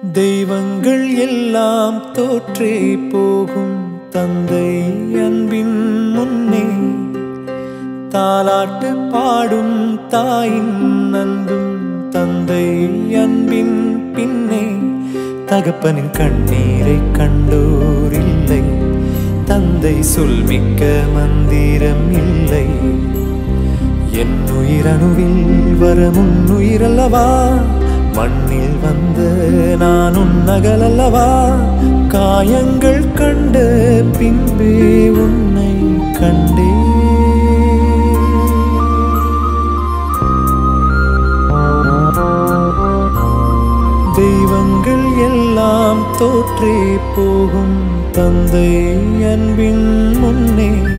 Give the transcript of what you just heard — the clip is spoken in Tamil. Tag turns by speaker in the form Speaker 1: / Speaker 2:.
Speaker 1: தெய்வங்கள் எல்லாம் தோற்றே போகும் தந்தை அன்பின் முன்னே தாலாட்டு பாடும் தாயின் அன்பும் தந்தை அன்பின் பின்னே தகப்பனின் கண்ணீரை கண்டோர் இல்லை தந்தை சொல்மிக்க மந்திரம் இல்லை என் உயிரணுவில் வரும் உயிரல்லவா மண்ணில் வந்த நான் உன்னகலல்லவா காயங்கள் கண்ட பின்பே உன்னை கண்டே தெய்வங்கள் எல்லாம் தோற்றே போகும் தந்தை அன்பின் முன்னே